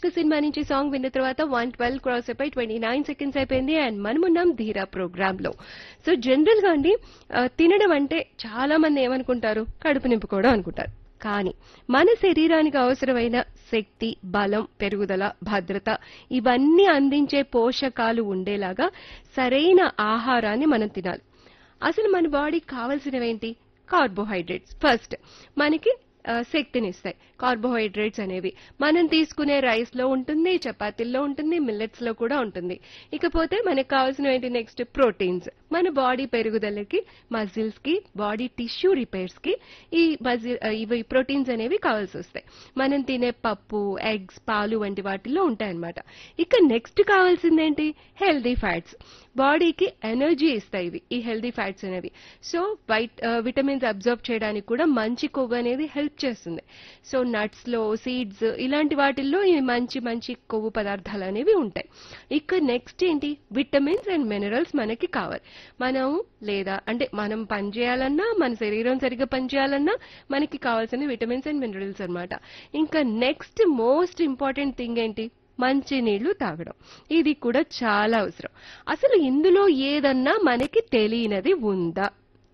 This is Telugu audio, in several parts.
ఇష్క్ సినిమా నుంచి సాంగ్ విన్న తర్వాత వన్ ట్వెల్వ్ క్రాస్ అయిపోయి ట్వంటీ నైన్ సెకండ్స్ అయిపోయింది అండ్ మనమున్నాం ధీరా ప్రోగ్రామ్ లో సో జనరల్ గా అండి ఆ, తినడం అంటే చాలా మంది ఏమనుకుంటారు కడుపు నింపుకోవడం అనుకుంటారు కానీ మన శరీరానికి అవసరమైన శక్తి బలం పెరుగుదల భద్రత ఇవన్నీ అందించే పోషకాలు ఉండేలాగా సరైన ఆహారాన్ని మనం తినాలి అసలు మన బాడీకి కావాల్సినవేంటి కార్బోహైడ్రేట్స్ ఫస్ట్ మనకి ఆ, శక్తినిస్తాయి కార్బోహైడ్రేట్స్ అనేవి మనం తీసుకునే రైస్ లో ఉంటుంది చపాతీల్లో ఉంటుంది మిల్లెట్స్ లో కూడా ఉంటుంది ఇకపోతే మనకు కావాల్సిన ఏంటి నెక్స్ట్ ప్రోటీన్స్ మన బాడీ పెరుగుదలకి మజిల్స్ కి బాడీ టిష్యూ రిపేర్స్ కి ఈ మజిల్ ఇవి ప్రోటీన్స్ అనేవి కావాల్సి వస్తాయి మనం తినే పప్పు ఎగ్స్ పాలు వంటి వాటిల్లో ఉంటాయన్నమాట ఇక నెక్స్ట్ కావాల్సిందేంటి హెల్దీ ఫ్యాట్స్ బాడీకి ఎనర్జీ ఇస్తాయి ఇవి ఈ హెల్దీ ఫ్యాట్స్ అనేవి సో వైట్ విటమిన్స్ అబ్జర్వ్ చేయడానికి కూడా మంచి కొవ్వు అనేది హెల్ప్ చేస్తుంది సో నట్స్ లో సీడ్స్ ఇలాంటి వాటిల్లో ఈ మంచి మంచి కొవ్వు పదార్థాలు అనేవి ఉంటాయి ఇక నెక్స్ట్ ఏంటి విటమిన్స్ అండ్ మినరల్స్ మనకి కావాలి మనం లేదా అంటే మనం పనిచేయాలన్నా మన శరీరం సరిగ్గా పనిచేయాలన్నా మనకి కావాల్సిన విటమిన్స్ అండ్ మినరల్స్ అన్నమాట ఇంకా నెక్స్ట్ మోస్ట్ ఇంపార్టెంట్ థింగ్ ఏంటి మంచి నీళ్లు తాగడం ఇది కూడా చాలా అవసరం అసలు ఇందులో ఏదన్నా మనకి తెలియనిది ఉందా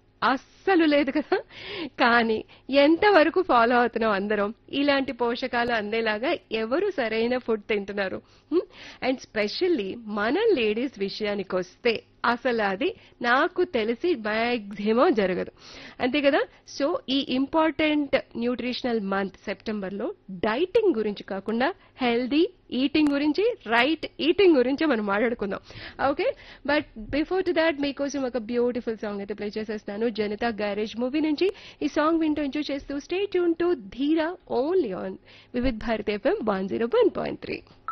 అస్సలు లేదు కదా కానీ ఎంతవరకు ఫాలో అవుతున్నాం అందరం ఇలాంటి పోషకాలు అందేలాగా ఎవరు సరైన ఫుడ్ తింటున్నారు అండ్ స్పెషల్లీ మన లేడీస్ విషయానికి వస్తే అసలు అది నాకు తెలిసి మ్యాక్సిమం జరగదు అంతే కదా సో ఈ ఇంపార్టెంట్ న్యూట్రిషనల్ మంత్ సెప్టెంబర్ లో డైటింగ్ గురించి కాకుండా హెల్దీ ఈటింగ్ గురించి రైట్ ఈటింగ్ గురించి మనం మాట్లాడుకుందాం okay but before to that మీకోసం ఒక బ్యూటిఫుల్ సాంగ్ అయితే ప్లే చేసేస్తాను జనతా గ్యారేజ్ మూవీ నుంచి ఈ సాంగ్ వింటూ ఎంజాయ్ చేస్తూ stay tune to Dheera only on Vividh Bharat FM one zero one point three